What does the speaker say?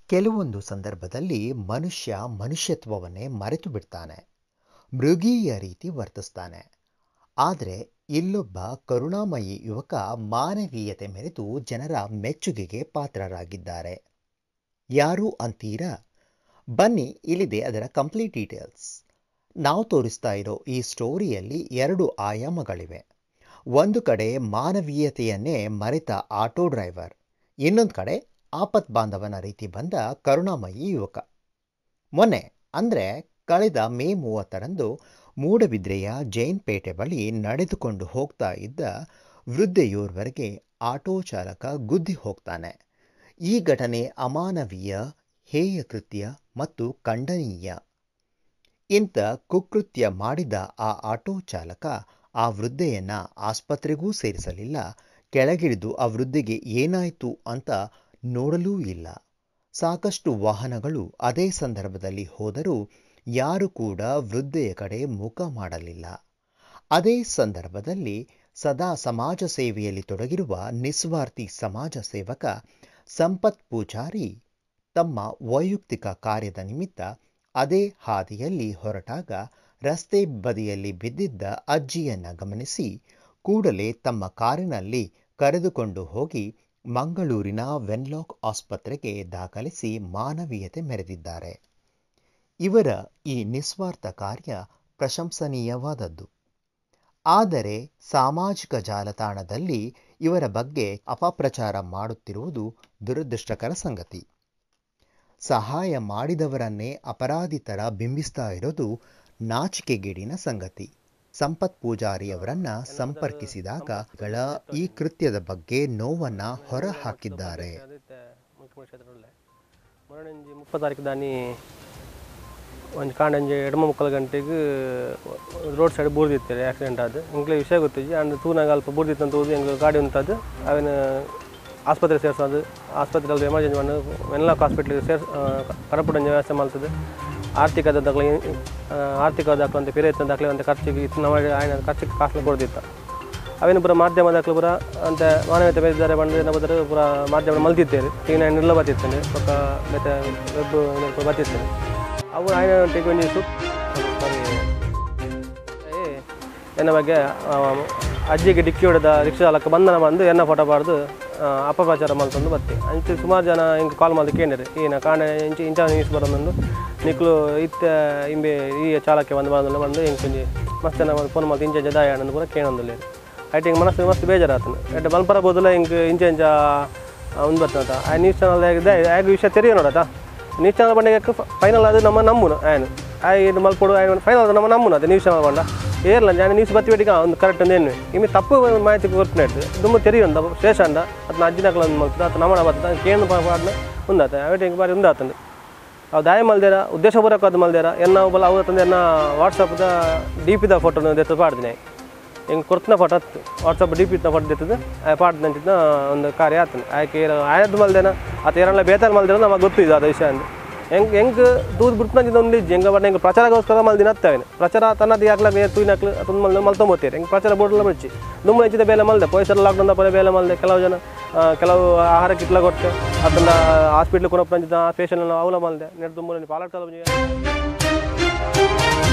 ಕೆಲವೊಂದು ಸಂದರ್ಭದಲ್ಲಿ ಮನುಷ್ಯ ಮನುಷ್ಯತ್ವವನ್ನೇ ಮರೆತು ಬಿಡ್ತಾನೆ ಮೃಗೀಯ ರೀತಿ ವರ್ತಿಸ್ತಾನೆ ಆದರೆ ಇಲ್ಲೊಬ್ಬ ಕರುಣಾಮಯಿ ಯುವಕ ಮಾನವೀಯತೆ ಮೆರೆತು ಜನರ ಮೆಚ್ಚುಗೆಗೆ ಪಾತ್ರರಾಗಿದ್ದಾರೆ ಯಾರು ಅಂತೀರಾ ಬನ್ನಿ ಇಲ್ಲಿದೆ ಅದರ ಕಂಪ್ಲೀಟ್ ಡೀಟೇಲ್ಸ್ ನಾವು ತೋರಿಸ್ತಾ ಇರೋ ಈ ಸ್ಟೋರಿಯಲ್ಲಿ ಎರಡು ಆಯಾಮಗಳಿವೆ ಒಂದು ಕಡೆ ಮಾನವೀಯತೆಯನ್ನೇ ಮರೆತ ಆಟೋ ಡ್ರೈವರ್ ಇನ್ನೊಂದು ಕಡೆ ಆಪತ್ ಬಾಂಧವನ ರೀತಿ ಬಂದ ಕರುಣಾಮಯಿ ಯುವಕ ಮೊನ್ನೆ ಅಂದರೆ ಕಳೆದ ಮೇ ಮೂವತ್ತರಂದು ಮೂಡಬಿದ್ರೆಯ ಜೈನ್ ಪೇಟೆ ಬಳಿ ನಡೆದುಕೊಂಡು ಹೋಗ್ತಾ ಇದ್ದ ವೃದ್ಧೆಯೋರ್ವರೆಗೆ ಆಟೋ ಚಾಲಕ ಗುದ್ದಿ ಹೋಗ್ತಾನೆ ಈ ಘಟನೆ ಅಮಾನವೀಯ ಹೇಯ ಕೃತ್ಯ ಮತ್ತು ಖಂಡನೀಯ ಇಂಥ ಕುಕೃತ್ಯ ಮಾಡಿದ ಆ ಆಟೋ ಚಾಲಕ ಆ ವೃದ್ಧೆಯನ್ನ ಆಸ್ಪತ್ರೆಗೂ ಸೇರಿಸಲಿಲ್ಲ ಕೆಳಗಿಳಿದು ಆ ವೃದ್ಧೆಗೆ ಏನಾಯಿತು ಅಂತ ನೋಡಲೂ ಇಲ್ಲ ಸಾಕಷ್ಟು ವಾಹನಗಳು ಅದೇ ಸಂದರ್ಭದಲ್ಲಿ ಹೋದರೂ ಯಾರು ಕೂಡ ವೃದ್ಧೆಯ ಕಡೆ ಮುಖ ಮಾಡಲಿಲ್ಲ ಅದೇ ಸಂದರ್ಭದಲ್ಲಿ ಸದಾ ಸಮಾಜ ಸೇವೆಯಲ್ಲಿ ತೊಡಗಿರುವ ನಿಸ್ವಾರ್ಥಿ ಸಮಾಜ ಸೇವಕ ಸಂಪತ್ ಪೂಜಾರಿ ತಮ್ಮ ವೈಯಕ್ತಿಕ ಕಾರ್ಯದ ನಿಮಿತ್ತ ಅದೇ ಹಾದಿಯಲ್ಲಿ ಹೊರಟಾಗ ರಸ್ತೆ ಬದಿಯಲ್ಲಿ ಬಿದ್ದಿದ್ದ ಅಜ್ಜಿಯನ್ನ ಗಮನಿಸಿ ಕೂಡಲೇ ತಮ್ಮ ಕಾರಿನಲ್ಲಿ ಕರೆದುಕೊಂಡು ಹೋಗಿ ಮಂಗಳೂರಿನ ವೆನ್ಲಾಕ್ ಆಸ್ಪತ್ರೆಗೆ ದಾಖಲಿಸಿ ಮಾನವೀಯತೆ ಮೆರೆದಿದ್ದಾರೆ ಇವರ ಈ ನಿಸ್ವಾರ್ಥ ಕಾರ್ಯ ಪ್ರಶಂಸನೀಯವಾದದ್ದು ಆದರೆ ಸಾಮಾಜಿಕ ಜಾಲತಾಣದಲ್ಲಿ ಇವರ ಬಗ್ಗೆ ಅಪಪ್ರಚಾರ ಮಾಡುತ್ತಿರುವುದು ದುರದೃಷ್ಟಕರ ಸಂಗತಿ ಸಹಾಯ ಮಾಡಿದವರನ್ನೇ ಅಪರಾಧಿ ಥರ ಬಿಂಬಿಸ್ತಾ ಇರೋದು ನಾಚಿಕೆಗೇಡಿನ ಸಂಗತಿ ಸಂಪತ್ ಪೂಜಾರಿಯವರನ್ನ ಸಂಪರ್ಕಿಸಿದಾಗ ಗಳ ಈ ಕೃತ್ಯದ ಬಗ್ಗೆ ನೋವನ್ನ ಹೊರ ಹಾಕಿದ್ದಾರೆ ಮೊನ್ನೆ ಮುಪ್ಪತ್ತು ತಾರೀಕು ದಾನಿ ಒಂದು ಕಾಂಡಂಜಿ ಎಡಮ ಮುಕ್ಕಲು ಗಂಟೆಗೆ ರೋಡ್ ಸೈಡ್ ಬೂರ್ದಿತ್ತು ಆಕ್ಸಿಡೆಂಟ್ ಆದ ಇಂಗ್ಲೇ ವಿಷಯ ಗೊತ್ತಿಜ್ಜಿ ಅಂಡ್ ತೂನಾಗ ಅಲ್ಪ ಬೂರ್ದಿತ್ತು ಅಂತ ಹೋಗಿ ಎಂಗ್ಲ ಗಾಡಿ ಉಂಟದು ಅವನ ಆಸ್ಪತ್ರೆ ಸೇರಿಸೋದು ಆಸ್ಪತ್ರೆಯಲ್ಲಿ ಎಮರ್ಜೆನ್ಸಿ ಮಾಡಿ ವೆನ್ಲಾಕ್ ಹಾಸ್ಪಿಟ್ಲಿಗೆ ಸೇರ್ಸ್ ಕರಪುಡಂಜ ವ್ಯವಸ್ಥೆ ಮಾಡ್ತದೆ ಆರ್ಥಿಕದ ದಾಖಲೆ ಆರ್ಥಿಕ ದಾಖಲೆ ಅಂತ ಪಿರಿಯತ್ ದಾಖಲೆ ಅಂತ ಖರ್ಚಿಗೆ ಇತ್ತು ನಾವು ఆయన ಖರ್ಚಿಗೆ ಕಾಸು ಕೊಡ್ದಿತ್ತ ಅವೇನು ಪೂರ ಮಾಧ್ಯಮ ದಾಖಲೆ ಪೂರ ಅಂತ ಮಾನವೀಯತೆ ಬೇಯಿದ್ದಾರೆ ಬಂದು ಏನೋ ಬದ್ರೆ ಪೂರ ಮಾಧ್ಯಮ ಮಲ್ತಿದ್ದೇವೆ ಈಗ ನಾನು ನಿರ್ಲ ಬತ್ತಿರ್ತೇನೆ ಪಕ್ಕ ಮತ್ತೆ ವೆಬ್ ಬತ್ತಿರ್ತೇನೆ ಅವು ఆయన ಒಂಜಿ ಸು ಎನ್ನ ಬಗ್ಗೆ ಆ, ಅಜ್ಜಿಗೆ ಡಿಕ್ಕಿ ಹೊಡೆದ ರಿಕ್ಷಾ ಚಾಲಕ ಬಂಧನ ಬಂದು ಎನ್ನ ಫೋಟೋ ಬಾರ್ದು ಅಪಪ್ರಚಾರ ಮಲ್ತೊಂದು ಬತ್ತಿ ಅಂಚೆ ಸುಮಾರು ಜನ ಹಿಂಗೆ ಕಾಲ್ ಮಾಡಿ ಕೇಳಿರಿ ಈನ ಕಾಣ ಇಂಚ ಇಂಚ ನ್ಯೂಸ್ ಬರೋದೊಂದು ನಿಕ್ಲು ಇತ್ತ ಇಂಬೆ ಈ ಚಾಲಕ್ಕೆ ಬಂದು ಬಂದು ಬಂದು ಹಿಂಗೆ ಕೊಂಚಿ ಮಸ್ತ್ ಜನ ಫೋನ್ ಮಾಡಿ ಇಂಚ ಇಂಚ ದಾಯ ಅನ್ನೋದು ಕೂಡ ಕೇಳೊಂದಿಲ್ಲ ಐಟ್ ಹಿಂಗೆ ಮನಸ್ಸು ಮಸ್ತ್ ಬೇಜಾರಾತನು ಎಟ್ ಮಲ್ಪರ ಬೋದಲ್ಲ ಹಿಂಗೆ ಇಂಚ ಇಂಚ ಒಂದು ಬರ್ತದ ಆ ನ್ಯೂಸ್ ಚಾನಲ್ ಇದೆ ಆಗ ವಿಷಯ ತೆರೆಯ ನೋಡತ್ತ ನ್ಯೂಸ್ ಚಾನಲ್ ಬಂದಾಗ ಫೈನಲ್ ಅದು ನಮ್ಮ ನಮ್ಮನು ಆಯ್ನು ಆ ಇದು ಮಲ್ಪಡು ಆಯ್ನು ಫೈನಲ್ ಅದು ನಮ್ಮ ನಮ್ಮನು ಅದು ನ್ಯೂಸ್ ಚಾನಲ್ ಬಂಡ ಏರ್ಲ ನಾನು ನ್ಯೂಸ್ ಬತ್ತಿ ಬೇಟಿಗೆ ಒಂದು ಕರೆಕ್ಟ್ ಒಂದು ಏನು ಇಮ್ಮಿ ತಪ್ಪು ಮಾಹಿತಿ ಕೊಟ್ಟು ಇಡ್ತು ದುಮ್ಮ ತೆರಿಯುಂಡ ಶೇಷ ಅಂಡ ಅದು ಅಜ್ಜಿ ನಕಲ ಮಾಡ್ತದೆ ಅದು ನಮ್ಮನ ಬರ್ತದೆ ಕೇಂದ್ರ ಪಾಡ್ನ ಉಂದಾತ ಅವಕ್ಕೆ ಹಿಂಗೆ ಬಾರಿ ಉಂದಾತಂದು ಅವು ದಾಯ ಮಲ್ದೇರ ಉದ್ದೇಶಪೂರ್ವಕ ಅದು ಮಲ್ದೇರ ಎನ್ನ ಬಲ್ಲ ಅವು ತಂದೆ ಎನ್ನ ವಾಟ್ಸಪ್ದ ಡಿ ಪಿದ ಫೋಟೋ ಎತ್ತು ಪಾಡ್ದಿನಿ ಹಿಂಗೆ ಕೊಡ್ತಿನ ಫೋಟೋ ಹತ್ತು ವಾಟ್ಸಪ್ ಡಿ ಪಿನ ಫೋಟೋ ಎತ್ತದು ಪಾಡ್ದು ಅಂತಿದ್ದ ಒಂದು ಕಾರ್ಯ ಆತನು ಆಯ್ಕೆ ಆಯದ್ದು ಮಲ್ದೇನ ಆತ ಏನೆಲ್ಲ ಬೇತಾರ ಮಲ್ದೇರ ನಮಗೆ ಗೊತ್ತಿದ್ದು ಅದು ವಿಷಯ ಅಂದು ಹೆಂಗೆ ಹೆಂಗೆ ದೂರ ಬಿಡ್ತಂದಿದ್ದ ಒಂದು ಇಜ್ಜಿ ಹೆಂಗೆ ಬಟ್ ಹೆಂಗೆ ಪ್ರಚಾರಗೋಸ್ಕರ ಮಲ್ದಿನ ಹತ್ತವೇನೆ ಪ್ರಚಾರ ತನ್ನದು ಯಾಕ್ಲ ಬೇರೆ ತೂಯಿನಕ್ಲು ಅದೊಂದು ಮಲ್ದ ಮಲ್ತೊಂಬೋತೀರಿ ಹೆಂಗೆ ಪ್ರಚಾರ ಬೋರ್ಡ್ಲ ಬಿಡ್ಚಿ ದುಮ್ಮ ಹೆಚ್ಚಿದ ಬೇಲೆ ಮಲ್ದೆ ಪೊಲೀಸರು ಲಾಕ್ಡೌನ್ ಪರ ಬೇಲೆ ಮಲ್ದೆ ಕೆಲವು ಜನ ಆ, ಕೆಲವು ಆಹಾರ ಕಿಟ್ಲ ಕೊಟ್ಟು ಅದನ್ನ ಹಾಸ್ಪಿಟ್ಲ್ ಕೊನಪ್ಪ ಪೇಷಂಟ್ ಅವಲ ಮಲ್ದೆ ನೆಟ್ಟು ತುಂಬ ಪಾಲಾಡ್ತಲ್ಲ